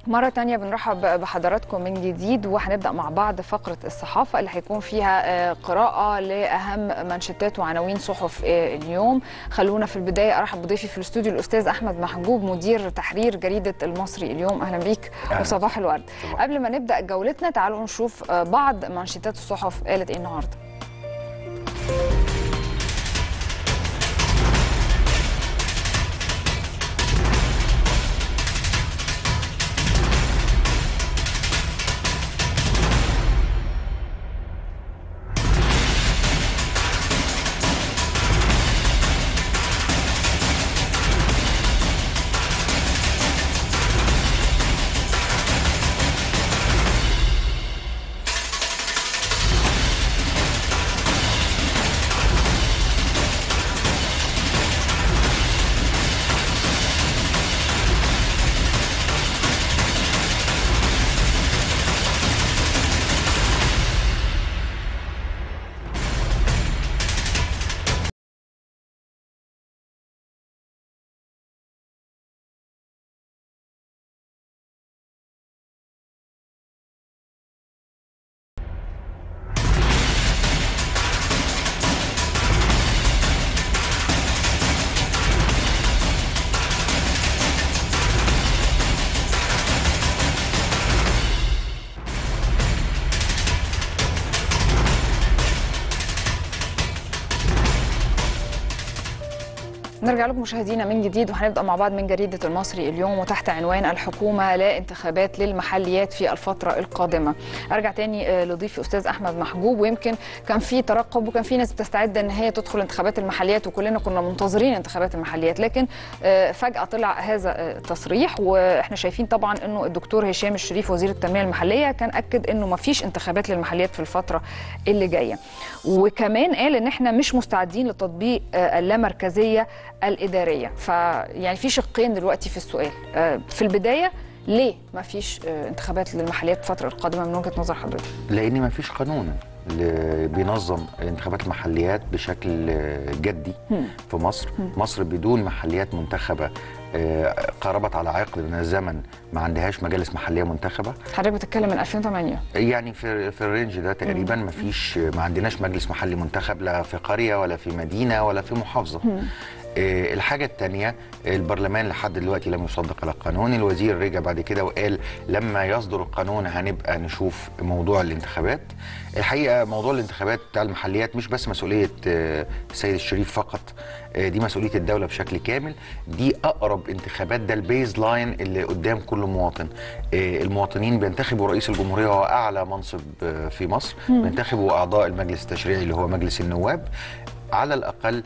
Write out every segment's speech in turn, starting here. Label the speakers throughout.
Speaker 1: مرة تانية بنرحب بحضراتكم من جديد وهنبدأ مع بعض فقرة الصحافة اللي هيكون فيها قراءة لأهم منشطات وعناوين صحف اليوم خلونا في البداية أرحب بضيفي في الاستوديو الأستاذ أحمد محجوب مدير تحرير جريدة المصري اليوم أهلا بيك
Speaker 2: أهلا.
Speaker 1: وصباح الورد
Speaker 2: صباح.
Speaker 1: قبل ما نبدأ جولتنا تعالوا نشوف بعض منشطات الصحف قالت إيه النهاردة نرجع لكم مشاهدينا من جديد وهنبدا مع بعض من جريده المصري اليوم وتحت عنوان الحكومه لا انتخابات للمحليات في الفتره القادمه. ارجع تاني لضيفي استاذ احمد محجوب ويمكن كان في ترقب وكان في ناس بتستعد ان هي تدخل انتخابات المحليات وكلنا كنا منتظرين انتخابات المحليات لكن فجاه طلع هذا التصريح واحنا شايفين طبعا انه الدكتور هشام الشريف وزير التنميه المحليه كان اكد انه ما فيش انتخابات للمحليات في الفتره اللي جايه. وكمان قال ان احنا مش مستعدين لتطبيق اللامركزيه الاداريه فيعني في شقين دلوقتي في السؤال في البدايه ليه ما فيش انتخابات للمحليات الفتره القادمه من وجهه نظر حضرتك
Speaker 2: لان ما فيش قانون اللي بينظم انتخابات المحليات بشكل جدي في مصر مصر بدون محليات منتخبه قربت على عقد من الزمن ما عندهاش مجالس محليه منتخبه
Speaker 1: حضرتك بتتكلم من 2008
Speaker 2: يعني في في الرينج ده تقريبا ما فيش ما عندناش مجلس محلي منتخب لا في قريه ولا في مدينه ولا في محافظه آه الحاجة الثانية البرلمان لحد دلوقتي لم يصدق على القانون الوزير رجع بعد كده وقال لما يصدر القانون هنبقى نشوف موضوع الانتخابات الحقيقة موضوع الانتخابات بتاع المحليات مش بس مسؤولية آه السيد الشريف فقط آه دي مسؤولية الدولة بشكل كامل دي أقرب انتخابات ده البيز لاين اللي قدام كل مواطن المواطنين بينتخبوا رئيس الجمهورية وهو أعلى منصب في مصر بينتخبوا أعضاء المجلس التشريعي اللي هو مجلس النواب على الأقل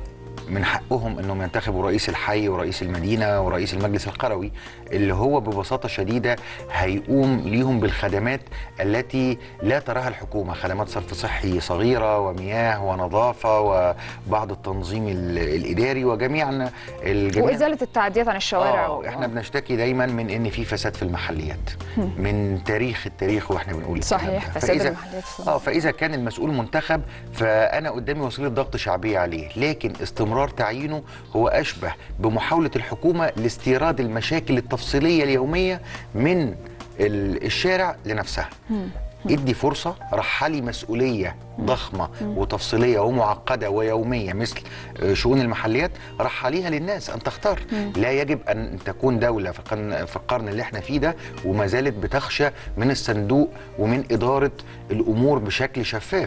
Speaker 2: من حقهم انهم ينتخبوا رئيس الحي ورئيس المدينه ورئيس المجلس القروي اللي هو ببساطه شديده هيقوم ليهم بالخدمات التي لا تراها الحكومه خدمات صرف صحي صغيره ومياه ونظافه وبعض التنظيم الاداري وجميع
Speaker 1: الجميع وازاله التعديات عن الشوارع
Speaker 2: آه احنا بنشتكي دايما من ان في فساد في المحليات من تاريخ التاريخ واحنا بنقول
Speaker 1: صحيح فساد المحليات
Speaker 2: اه فاذا كان المسؤول منتخب فانا قدامي وسيله ضغط شعبيه عليه لكن استمرار استمرار تعيينه هو أشبه بمحاولة الحكومة لاستيراد المشاكل التفصيلية اليومية من الشارع لنفسها ادي فرصة رحلي مسؤولية ضخمة وتفصيلية ومعقدة ويومية مثل شؤون المحليات رحليها للناس أن تختار لا يجب أن تكون دولة في القرن, في القرن اللي احنا فيه ده وما زالت بتخشى من الصندوق ومن إدارة الأمور بشكل شفاف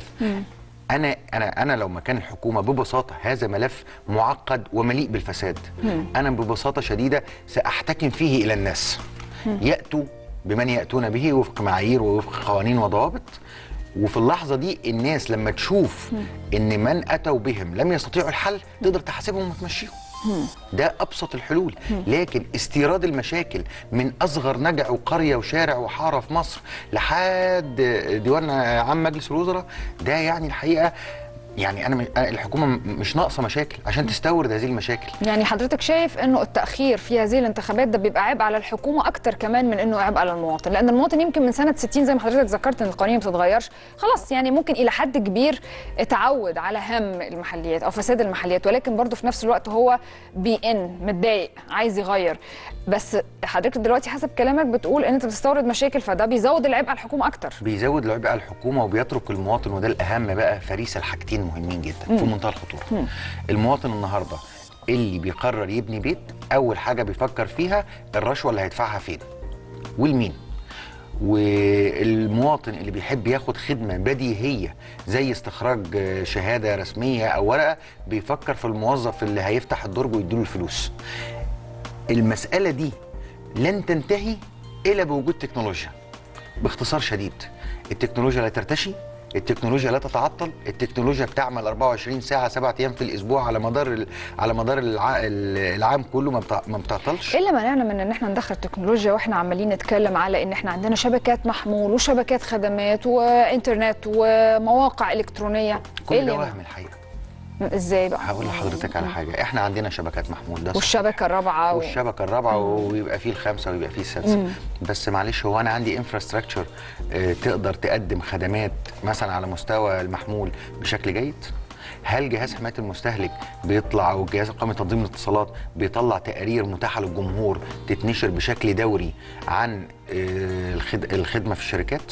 Speaker 2: انا انا انا لو مكان الحكومه ببساطه هذا ملف معقد ومليء بالفساد مم. انا ببساطه شديده ساحتكم فيه الى الناس مم. ياتوا بمن ياتون به وفق معايير ووفق قوانين وضوابط وفي اللحظه دي الناس لما تشوف مم. ان من اتوا بهم لم يستطيعوا الحل تقدر تحاسبهم وتمشيهم ده ابسط الحلول لكن استيراد المشاكل من اصغر نجع وقريه وشارع وحاره في مصر لحد ديوان عام مجلس الوزراء ده يعني الحقيقه يعني انا م- أنا الحكومه م- مش ناقصه مشاكل عشان تستورد هذه المشاكل
Speaker 1: يعني حضرتك شايف انه التاخير في هذه الانتخابات ده بيبقى عبء على الحكومه اكتر كمان من انه عبء على المواطن لان المواطن يمكن من سنه 60 زي ما حضرتك ذكرت ان القوانين ما بتتغيرش خلاص يعني ممكن الى حد كبير اتعود على هم المحليات او فساد المحليات ولكن برضه في نفس الوقت هو بيئن متضايق عايز يغير بس حضرتك دلوقتي حسب كلامك بتقول ان انت بتستورد مشاكل فده بيزود العبء على الحكومه اكتر
Speaker 2: بيزود العبء على الحكومه وبيترك المواطن وده الاهم بقى فريسه الحاجتين مهمين جدا في منتهى الخطوره المواطن النهارده اللي بيقرر يبني بيت اول حاجه بيفكر فيها الرشوه اللي هيدفعها فين والمين والمواطن اللي بيحب ياخد خدمه بديهيه زي استخراج آه، شهاده رسميه او ورقه بيفكر في الموظف اللي هيفتح الدرج ويديله الفلوس المساله دي لن تنتهي الا بوجود تكنولوجيا باختصار شديد التكنولوجيا لا ترتشي التكنولوجيا لا تتعطل التكنولوجيا بتعمل 24 ساعه 7 ايام في الاسبوع على مدار ال- على مدار الع... العام كله ما, بتع... ما بتعطلش
Speaker 1: ايه اللي منعنا من ان احنا ندخل تكنولوجيا واحنا عمالين نتكلم على ان احنا عندنا شبكات محمول وشبكات خدمات وانترنت ومواقع الكترونيه ايه
Speaker 2: كل
Speaker 1: اللي
Speaker 2: ده
Speaker 1: يمنع؟
Speaker 2: وهم الحقيقه
Speaker 1: ازاي بقى
Speaker 2: هقول لحضرتك على حاجه احنا عندنا شبكات محمول ده صح.
Speaker 1: والشبكه الرابعه و...
Speaker 2: والشبكه الرابعه ويبقى فيه الخامسه ويبقى فيه السادسه بس معلش هو انا عندي انفراستراكشر تقدر تقدم خدمات مثلا على مستوى المحمول بشكل جيد هل جهاز حمايه المستهلك بيطلع او جهاز قائمه تنظيم الاتصالات بيطلع تقارير متاحه للجمهور تتنشر بشكل دوري عن آه، الخد- الخدمه في الشركات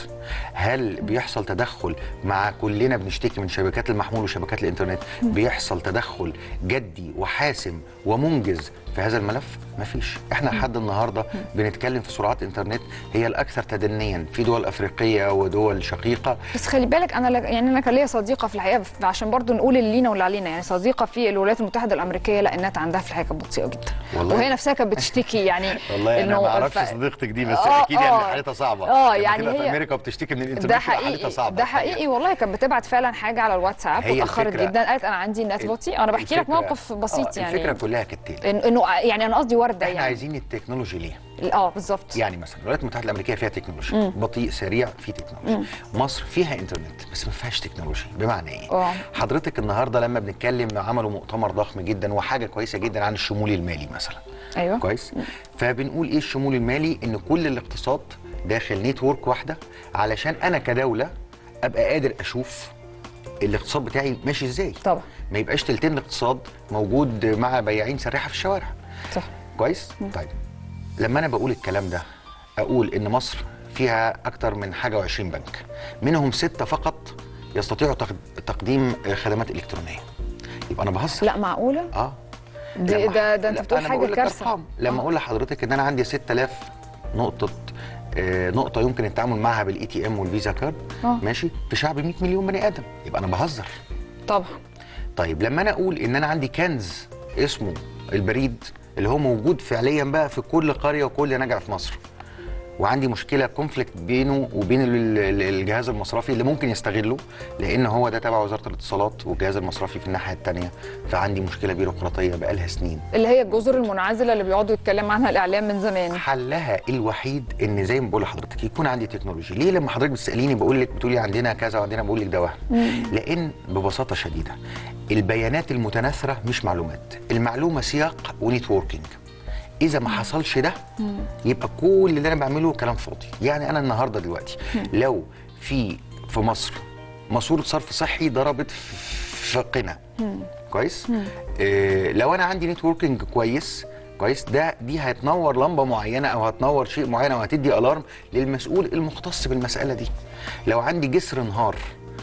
Speaker 2: هل بيحصل تدخل مع كلنا بنشتكي من شبكات المحمول وشبكات الانترنت بيحصل تدخل جدي وحاسم ومنجز في هذا الملف مفيش احنا لحد النهارده بنتكلم في سرعات انترنت هي الاكثر تدنيا في دول افريقيه ودول شقيقه
Speaker 1: بس خلي بالك انا لك يعني انا كان ليا صديقه في الحقيقه ف- عشان برضو نقول اللي لينا واللي علينا يعني صديقه في الولايات المتحده الامريكيه لا النت عندها في الحقيقه كانت بطيئه جدا
Speaker 2: والله.
Speaker 1: وهي نفسها كانت بتشتكي يعني
Speaker 2: والله انا
Speaker 1: إنه
Speaker 2: ما اعرفش
Speaker 1: الف-
Speaker 2: صديقتك دي بس
Speaker 1: آه،
Speaker 2: اكيد يعني
Speaker 1: آه.
Speaker 2: حالتها صعبه
Speaker 1: آه،
Speaker 2: لما
Speaker 1: يعني
Speaker 2: تبقى في
Speaker 1: هي-
Speaker 2: امريكا وبتشتكي من الانترنت
Speaker 1: ده
Speaker 2: يبقى حالتها
Speaker 1: حقيقي
Speaker 2: صعبه
Speaker 1: ده
Speaker 2: الحقيقة.
Speaker 1: حقيقي والله كانت بتبعت فعلا حاجه على الواتساب
Speaker 2: هي
Speaker 1: واتاخرت
Speaker 2: الفكرة-
Speaker 1: جدا قالت انا عندي النت بطيء انا بحكي لك
Speaker 2: الفكرة-
Speaker 1: موقف بسيط
Speaker 2: آه،
Speaker 1: يعني
Speaker 2: الفكره كلها كالتالي
Speaker 1: إن- انه يعني انا قصدي ورده
Speaker 2: احنا
Speaker 1: يعني
Speaker 2: عايزين التكنولوجي ليه
Speaker 1: اه بالظبط
Speaker 2: يعني مثلا الولايات المتحده الامريكيه فيها تكنولوجيا بطيء سريع في تكنولوجيا مصر فيها انترنت بس ما فيهاش تكنولوجيا بمعنى ايه
Speaker 1: آه.
Speaker 2: حضرتك النهارده لما بنتكلم عملوا مؤتمر ضخم جدا وحاجه كويسه جدا عن الشمول المالي مثلا
Speaker 1: ايوه
Speaker 2: كويس فبنقول ايه الشمول المالي ان كل الاقتصاد داخل نيتورك واحده علشان انا كدوله ابقى قادر اشوف الاقتصاد بتاعي ماشي ازاي
Speaker 1: طبعا
Speaker 2: ما يبقاش تلتين الاقتصاد موجود مع بياعين سريحه في الشوارع
Speaker 1: صح
Speaker 2: كويس طيب لما انا بقول الكلام ده اقول ان مصر فيها اكتر من حاجه و20 بنك منهم ستة فقط يستطيعوا تق- تقديم خدمات الكترونيه يبقى انا بهزر
Speaker 1: لا معقوله
Speaker 2: اه
Speaker 1: ده
Speaker 2: لما-
Speaker 1: ده, ده انت
Speaker 2: لا،
Speaker 1: بتقول
Speaker 2: أنا
Speaker 1: حاجه
Speaker 2: بقول لك
Speaker 1: كارثه
Speaker 2: أرقام. لما
Speaker 1: آه.
Speaker 2: اقول لحضرتك ان انا عندي 6000 نقطه آه، نقطه يمكن التعامل معها بالاي تي ام والفيزا كارد
Speaker 1: آه.
Speaker 2: ماشي في شعب 100 مليون بني ادم يبقى انا بهزر
Speaker 1: طبعا
Speaker 2: طيب لما انا اقول ان انا عندي كنز اسمه البريد اللي هو موجود فعليا بقى في كل قريه وكل نجع في مصر وعندي مشكله كونفليكت بينه وبين ال- ال- الجهاز المصرفي اللي ممكن يستغله لان هو ده تبع وزاره الاتصالات والجهاز المصرفي في الناحيه الثانيه فعندي مشكله بيروقراطيه بقالها سنين
Speaker 1: اللي هي الجزر المنعزله اللي بيقعدوا يتكلموا عنها الاعلام من زمان
Speaker 2: حلها الوحيد ان زي ما بقول لحضرتك يكون عندي تكنولوجي ليه لما حضرتك بتساليني بقول لك بتقولي عندنا كذا وعندنا بقول لك ده وهم لان ببساطه شديده البيانات المتناثره مش معلومات المعلومه سياق ونيتوركينج اذا ما حصلش ده يبقى كل اللي انا بعمله كلام فاضي يعني انا النهارده دلوقتي لو في في مصر ماسوره صرف صحي ضربت في قنا كويس إيه لو انا عندي نتوركينج كويس كويس ده دي هتنور لمبه معينه او هتنور شيء معين او هتدي الارم للمسؤول المختص بالمساله دي لو عندي جسر انهار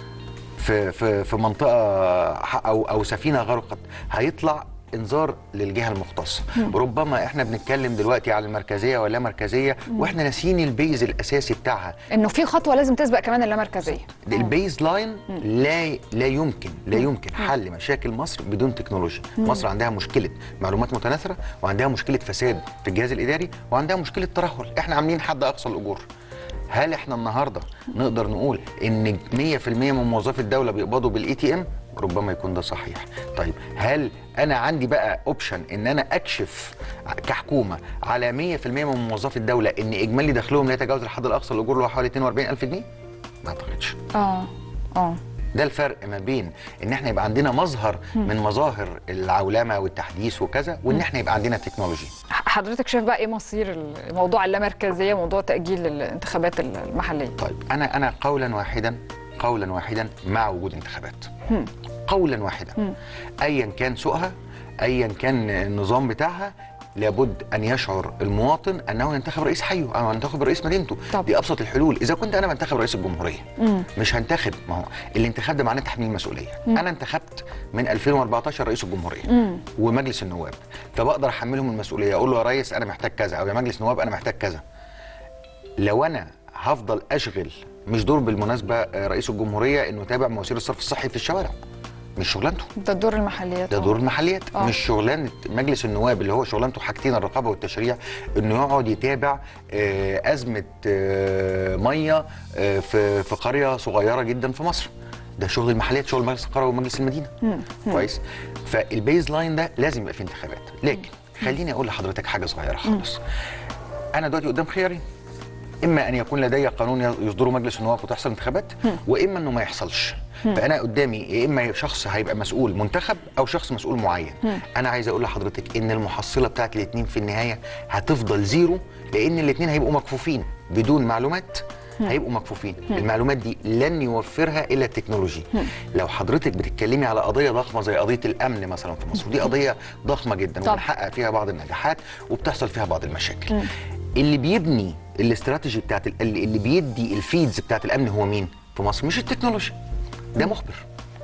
Speaker 2: في في في منطقه ح- او او سفينه غرقت هيطلع انذار للجهه المختصه ربما احنا بنتكلم دلوقتي على المركزيه ولا مركزيه واحنا ناسيين البيز الاساسي بتاعها
Speaker 1: انه في خطوه لازم تسبق كمان اللامركزيه
Speaker 2: البيز لاين لا لا يمكن لا يمكن حل مشاكل مصر بدون تكنولوجيا مصر عندها مشكله معلومات متناثره وعندها مشكله فساد في الجهاز الاداري وعندها مشكله ترهل احنا عاملين حد اقصى الاجور هل احنا النهارده نقدر نقول ان 100% من موظفي الدوله بيقبضوا بالاي تي ام ربما يكون ده صحيح طيب هل انا عندي بقى اوبشن ان انا اكشف كحكومه على 100% من موظفي الدوله ان اجمالي دخلهم لا يتجاوز الحد الاقصى الاجور اللي هو حوالي 42000 جنيه ما اعتقدش
Speaker 1: اه اه
Speaker 2: ده الفرق ما بين ان احنا يبقى عندنا مظهر من مظاهر العولمه والتحديث وكذا وان احنا يبقى عندنا تكنولوجي
Speaker 1: حضرتك شايف بقى ايه مصير موضوع اللامركزيه موضوع تاجيل الانتخابات المحليه
Speaker 2: طيب انا انا قولا واحدا قولا واحدا مع وجود انتخابات قولا واحدا ايا كان سوءها ايا كان النظام بتاعها لابد ان يشعر المواطن انه ينتخب رئيس حيه او ينتخب رئيس مدينته
Speaker 1: طب.
Speaker 2: دي ابسط الحلول اذا كنت انا بنتخب رئيس الجمهوريه
Speaker 1: مم.
Speaker 2: مش هنتخب ما هو الانتخاب ده معناه تحميل مسؤوليه انا انتخبت من 2014 رئيس الجمهوريه
Speaker 1: مم.
Speaker 2: ومجلس النواب فبقدر احملهم المسؤوليه اقول له يا ريس انا محتاج كذا او يا مجلس نواب انا محتاج كذا لو انا هفضل اشغل مش دور بالمناسبه آه، رئيس الجمهوريه انه يتابع مواسير الصرف الصحي في الشوارع مش شغلانته
Speaker 1: ده دور المحليات
Speaker 2: ده
Speaker 1: آه.
Speaker 2: دور المحليات
Speaker 1: آه.
Speaker 2: مش شغلانه مجلس النواب اللي هو شغلانته حاجتين الرقابه والتشريع انه يقعد يتابع آه، ازمه آه، ميه آه، في في قريه صغيره جدا في مصر ده شغل المحليات شغل مجلس القرى ومجلس المدينه كويس فالبيز لاين ده لازم يبقى فيه انتخابات لكن خليني اقول لحضرتك حاجه صغيره خالص انا دلوقتي قدام خيارين اما ان يكون لدي قانون يصدره مجلس النواب وتحصل انتخابات واما انه ما يحصلش فانا قدامي يا اما شخص هيبقى مسؤول منتخب او شخص مسؤول معين انا عايز اقول لحضرتك ان المحصله بتاعت الاثنين في النهايه هتفضل زيرو لان الاثنين هيبقوا مكفوفين بدون معلومات هيبقوا مكفوفين المعلومات دي لن يوفرها الا التكنولوجي لو حضرتك بتتكلمي على قضيه ضخمه زي قضيه الامن مثلا في مصر ودي قضيه ضخمه جدا
Speaker 1: طبعا.
Speaker 2: وبنحقق فيها بعض النجاحات وبتحصل فيها بعض المشاكل اللي بيبني الاستراتيجي بتاعت ال- اللي اللي بيدي الفيدز بتاعت الامن هو مين في مصر مش التكنولوجيا ده مخبر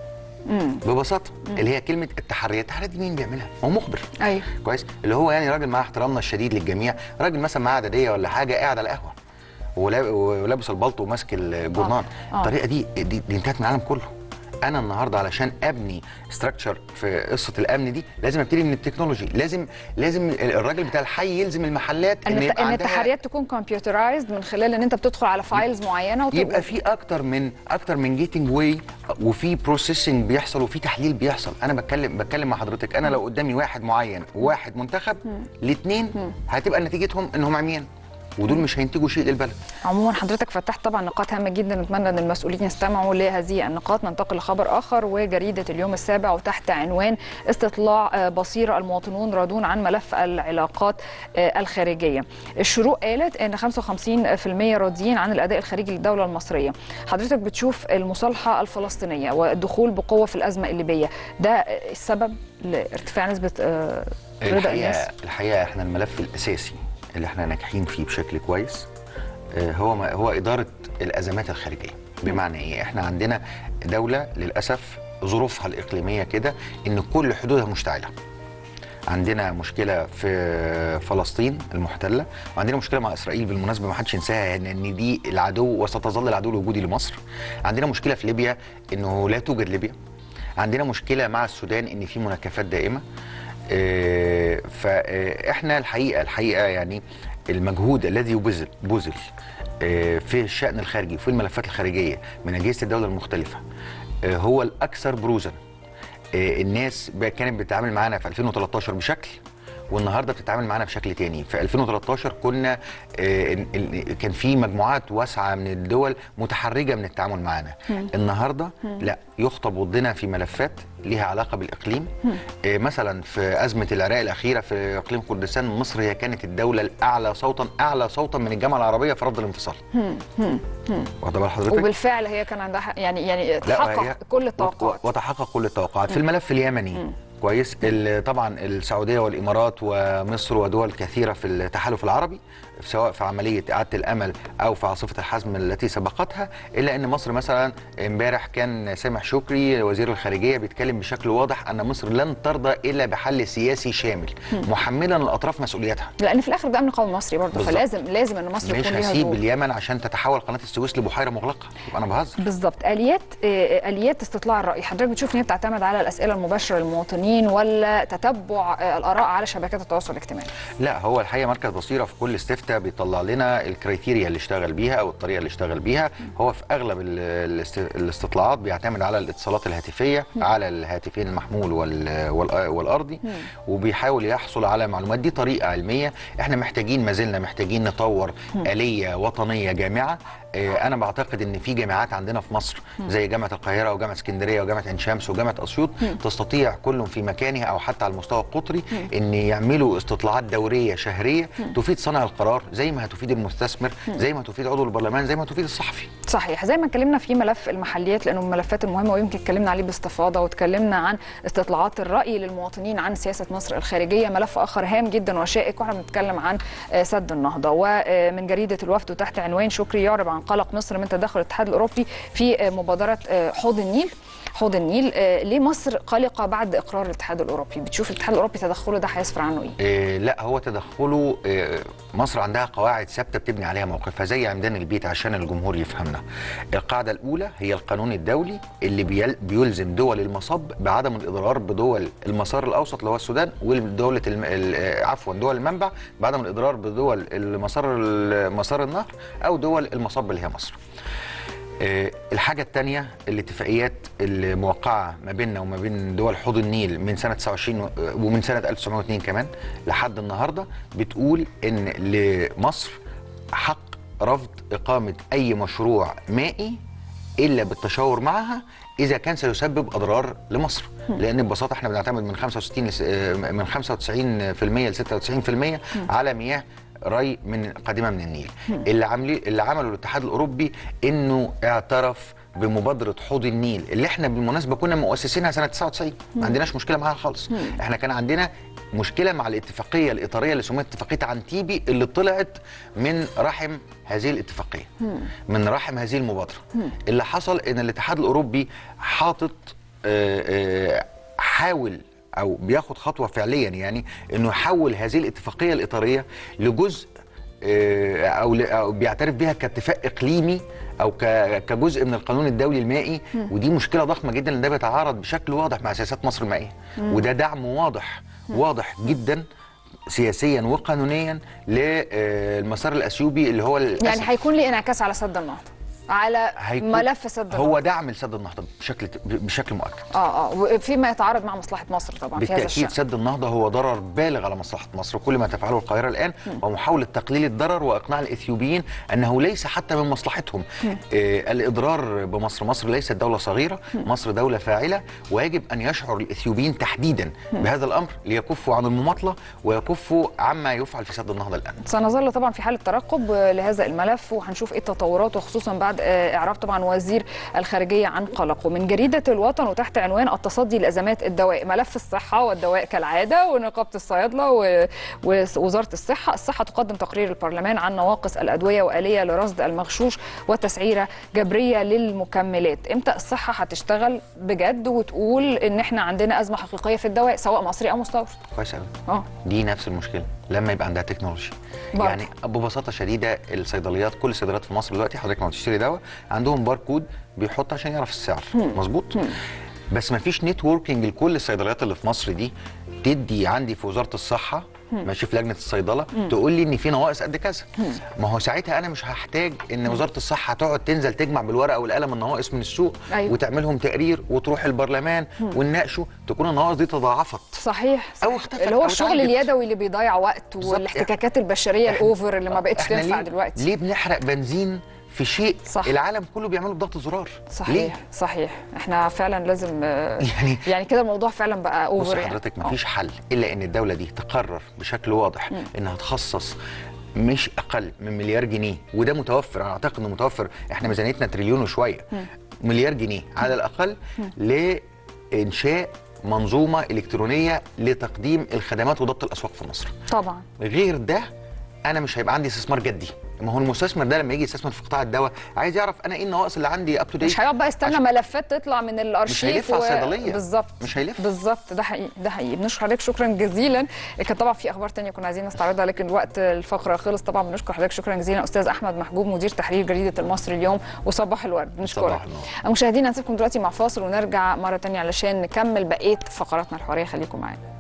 Speaker 2: ببساطه اللي هي كلمه التحريات التحريات دي مين بيعملها هو مخبر
Speaker 1: ايوه
Speaker 2: كويس اللي هو يعني راجل مع احترامنا الشديد للجميع راجل مثلا معاه اعداديه ولا حاجه قاعد على قهوه ولا- ولابس البلطو وماسك الجورنان
Speaker 1: آه.
Speaker 2: الطريقه دي دي, دي انتهت من العالم كله انا النهارده علشان ابني ستراكشر في قصه الامن دي لازم ابتدي من التكنولوجي لازم لازم الراجل بتاع الحي يلزم المحلات
Speaker 1: ان,
Speaker 2: يبقى
Speaker 1: ان
Speaker 2: عندها-
Speaker 1: التحريات تكون كمبيوترايزد من خلال ان انت بتدخل على فايلز معينه وت...
Speaker 2: يبقى في اكتر من اكتر من جيتنج واي وفي بروسيسنج بيحصل وفي تحليل بيحصل انا بتكلم بتكلم مع حضرتك انا لو قدامي واحد معين وواحد منتخب الاثنين هتبقى نتيجتهم انهم عميان ودول مش هينتجوا شيء للبلد
Speaker 1: عموما حضرتك فتحت طبعا نقاط هامه جدا نتمنى ان المسؤولين يستمعوا لهذه النقاط ننتقل لخبر اخر وجريده اليوم السابع وتحت عنوان استطلاع آه، بصيره المواطنون راضون عن ملف العلاقات آه، الخارجيه. الشروق قالت ان 55% راضيين عن الاداء الخارجي للدوله المصريه. حضرتك بتشوف المصالحه الفلسطينيه والدخول بقوه في الازمه الليبيه ده آه، السبب لارتفاع نسبه آه، رضا الناس؟
Speaker 2: الحقيقه الحقيقه احنا الملف الاساسي اللي احنا ناجحين فيه بشكل كويس آه، هو ما هو اداره الازمات الخارجيه بمعنى ايه احنا عندنا دوله للاسف ظروفها الاقليميه كده ان كل حدودها مشتعله عندنا مشكله في فلسطين المحتله وعندنا مشكله مع اسرائيل بالمناسبه ما حدش ينساها ان إن دي العدو وستظل العدو الوجودي لمصر عندنا مشكله في ليبيا انه لا توجد ليبيا عندنا مشكله مع السودان ان في مناكفات دائمه آه، فاحنا الحقيقه الحقيقه يعني المجهود الذي يبذل بذل آه، في الشان الخارجي وفي الملفات الخارجيه من اجهزه الدوله المختلفه آه، هو الاكثر بروزا آه، الناس بقى- كانت بتتعامل معانا في 2013 بشكل والنهارده بتتعامل معانا بشكل تاني في 2013 كنا آه، ال- ال- كان في مجموعات واسعه من الدول متحرجه من التعامل معانا النهارده لا يخطب ضدنا في ملفات ليها علاقه بالاقليم آه، مثلا في ازمه العراق الاخيره في اقليم كردستان مصر هي كانت الدوله الاعلى صوتا اعلى صوتا من الجامعه العربيه في رفض الانفصال واخده بال حضرتك
Speaker 1: وبالفعل هي كان عندها حق- يعني يعني
Speaker 2: لا،
Speaker 1: تحقق
Speaker 2: وهي-
Speaker 1: كل
Speaker 2: وت-
Speaker 1: التوقعات
Speaker 2: وتحقق كل التوقعات في الملف اليمني كويس ال- طبعا السعوديه والامارات ومصر ودول كثيره في التحالف العربي سواء في عمليه اعاده الامل او في عاصفه الحزم التي سبقتها الا ان مصر مثلا امبارح كان سامح شكري وزير الخارجيه بيتكلم بشكل واضح ان مصر لن ترضى الا بحل سياسي شامل محملا الاطراف مسؤوليتها
Speaker 1: لان في الاخر ده امن قومي مصري برضه
Speaker 2: بالظبط.
Speaker 1: فلازم لازم ان مصر
Speaker 2: مش
Speaker 1: يكون ليها
Speaker 2: هسيب
Speaker 1: دور
Speaker 2: اليمن عشان تتحول قناه السويس لبحيره مغلقه يبقى انا بهزر
Speaker 1: بالظبط اليات آه، اليات استطلاع الراي حضرتك بتشوف ان هي بتعتمد على الاسئله المباشره للمواطنين المواطنين ولا تتبع آه، الاراء على شبكات التواصل الاجتماعي
Speaker 2: لا هو الحقيقه مركز بصيره في كل استفتاء بيطلع لنا الكريتيريا اللي اشتغل بيها او الطريقه اللي اشتغل بيها هو في اغلب ال- الاست- الاستطلاعات بيعتمد على الاتصالات الهاتفيه على الهاتفين المحمول وال- وال- والارضي وبيحاول يحصل على معلومات دي طريقه علميه احنا محتاجين ما زلنا محتاجين نطور اليه وطنيه جامعه آه، انا بعتقد ان في جامعات عندنا في مصر زي جامعه القاهره وجامعه اسكندريه وجامعه عين شمس وجامعه اسيوط تستطيع كل في مكانها او حتى على المستوى القطري ان يعملوا استطلاعات دوريه شهريه تفيد صانع القرار زي ما هتفيد المستثمر زي ما هتفيد عضو البرلمان زي ما هتفيد الصحفي
Speaker 1: صحيح زي ما اتكلمنا في ملف المحليات لانه من الملفات المهمه ويمكن اتكلمنا عليه باستفاضه واتكلمنا عن استطلاعات الراي للمواطنين عن سياسه مصر الخارجيه ملف اخر هام جدا وشائك واحنا بنتكلم عن آه، سد النهضه ومن جريده الوفد وتحت عنوان شكري يعرب عن قلق مصر من تدخل الاتحاد الاوروبي في آه، مبادره آه، حوض النيل حوض النيل آه، ليه مصر قلقه بعد اقرار الاتحاد الاوروبي بتشوف الاتحاد الاوروبي تدخله ده هيسفر عنه ايه
Speaker 2: آه، لا هو تدخله آه، مصر عندها قواعد ثابته بتبني عليها موقفها زي عمدان البيت عشان الجمهور يفهمنا. القاعده الاولى هي القانون الدولي اللي بيل- بيلزم دول المصب بعدم الاضرار بدول المسار الاوسط اللي هو السودان ودوله الم... ال- آه، عفوا دول المنبع بعدم الاضرار بدول المسار ال- مسار النهر او دول المصب اللي هي مصر. آه، الحاجة الثانية الاتفاقيات الموقعة ما بيننا وما بين دول حوض النيل من سنة 29 و- ومن سنة 1902 كمان لحد النهاردة بتقول إن لمصر حق رفض إقامة أي مشروع مائي إلا بالتشاور معها إذا كان سيسبب أضرار لمصر لأن ببساطة إحنا بنعتمد من 65 لس- آه، من 95% ل 96% على مياه ري من قادمه من النيل اللي عامل اللي عمله الاتحاد الاوروبي انه اعترف بمبادره حوض النيل اللي احنا بالمناسبه كنا مؤسسينها سنه 99 ما عندناش مشكله معاها خالص احنا كان عندنا مشكله مع الاتفاقيه الاطاريه اللي سميت اتفاقيه عنتيبي اللي طلعت من رحم هذه الاتفاقيه من رحم هذه المبادره اللي حصل ان الاتحاد الاوروبي حاطط آه، آه، حاول او بياخد خطوه فعليا يعني انه يحول هذه الاتفاقيه الاطاريه لجزء آه، او ل- أو بيعترف بها كاتفاق اقليمي او ك- كجزء من القانون الدولي المائي ودي مشكله ضخمه جدا لان ده بيتعارض بشكل واضح مع سياسات مصر المائيه وده دعم واضح واضح جدا سياسيا وقانونيا للمسار الاثيوبي اللي هو للأسف
Speaker 1: يعني هيكون ليه انعكاس على سد النهضه على
Speaker 2: هيكون-
Speaker 1: ملف سد النهضه
Speaker 2: هو دعم لسد النهضه بشكل بشكل مؤكد
Speaker 1: اه اه وفيما يتعارض مع مصلحه مصر طبعا في هذا
Speaker 2: بالتاكيد
Speaker 1: الشان
Speaker 2: سد النهضه هو ضرر بالغ على مصلحه مصر كل ما تفعله القاهره الان هو محاوله تقليل الضرر واقناع الاثيوبيين انه ليس حتى من مصلحتهم آه الاضرار بمصر مصر ليست دوله صغيره مصر دوله فاعله ويجب ان يشعر الاثيوبيين تحديدا بهذا الامر ليكفوا عن المماطله ويكفوا عما يفعل في سد النهضه الان
Speaker 1: سنظل طبعا في حاله ترقب آه، لهذا الملف وهنشوف ايه التطورات وخصوصا بعد آه، اعراب طبعا وزير الخارجيه عن قلقه من جريده الوطن وتحت عنوان التصدي لازمات الدواء ملف الصحه والدواء كالعاده ونقابه الصيادله و- ووزاره الصحه الصحه تقدم تقرير البرلمان عن نواقص الادويه واليه لرصد المغشوش وتسعيره جبريه للمكملات امتى الصحه هتشتغل بجد وتقول ان احنا عندنا ازمه حقيقيه في الدواء سواء مصري او مستورد
Speaker 2: كويس قوي
Speaker 1: اه
Speaker 2: دي نفس المشكله لما يبقى عندها تكنولوجي
Speaker 1: برضه.
Speaker 2: يعني ببساطه شديده الصيدليات كل الصيدليات في مصر دلوقتي حضرتك لما بتشتري دواء عندهم باركود بيحط عشان يعرف السعر مظبوط بس ما فيش نتوركينج لكل الصيدليات اللي في مصر دي تدي عندي في وزاره الصحه ماشي في لجنه الصيدله تقول لي ان في نواقص قد كذا ما هو ساعتها انا مش هحتاج ان وزاره الصحه تقعد تنزل تجمع بالورقه والقلم النواقص من السوق
Speaker 1: أيوة.
Speaker 2: وتعملهم تقرير وتروح البرلمان ونناقشه تكون النواقص دي تضاعفت
Speaker 1: صحيح, صحيح.
Speaker 2: أو اختفت
Speaker 1: اللي هو
Speaker 2: أو
Speaker 1: الشغل
Speaker 2: اتعالجت.
Speaker 1: اليدوي اللي بيضيع وقت
Speaker 2: بالظبط.
Speaker 1: والاحتكاكات البشريه
Speaker 2: إحنا-
Speaker 1: الاوفر اللي ما بقتش
Speaker 2: إحنا
Speaker 1: تنفع
Speaker 2: ليه
Speaker 1: دلوقتي
Speaker 2: ليه بنحرق بنزين في شيء
Speaker 1: صح.
Speaker 2: العالم كله بيعمله بضغط زرار
Speaker 1: صحيح
Speaker 2: ليه؟
Speaker 1: صحيح احنا فعلا لازم آه،
Speaker 2: يعني
Speaker 1: يعني كده الموضوع فعلا بقى
Speaker 2: بص
Speaker 1: اوفر يعني
Speaker 2: حضرتك
Speaker 1: آه.
Speaker 2: مفيش حل الا ان الدوله دي تقرر بشكل واضح انها تخصص مش اقل من مليار جنيه وده متوفر انا اعتقد انه متوفر احنا ميزانيتنا تريليون وشويه مليار جنيه على الاقل لانشاء منظومه الكترونيه لتقديم الخدمات وضبط الاسواق في مصر
Speaker 1: طبعا
Speaker 2: غير ده انا مش هيبقى عندي استثمار جدي ما هو المستثمر ده لما يجي يستثمر في قطاع الدواء عايز يعرف انا ايه النواقص اللي عندي اب تو
Speaker 1: مش هيقعد بقى يستنى
Speaker 2: عشان-
Speaker 1: ملفات تطلع من الارشيف
Speaker 2: هيلف على الصيدلية.
Speaker 1: بالظبط
Speaker 2: مش هيلف.
Speaker 1: بالظبط ده حقيقي ده حقيقي بنشكر حضرتك شكرا جزيلا كان طبعا في اخبار تانية كنا عايزين نستعرضها لكن وقت الفقره خلص طبعا بنشكر حضرتك شكرا جزيلا استاذ احمد محجوب مدير تحرير جريده المصري اليوم وصباح الورد بنشكرك
Speaker 2: صباح النور.
Speaker 1: مشاهدينا هنسيبكم دلوقتي مع فاصل ونرجع مره تانية علشان نكمل بقيه فقراتنا الحواريه خليكم معانا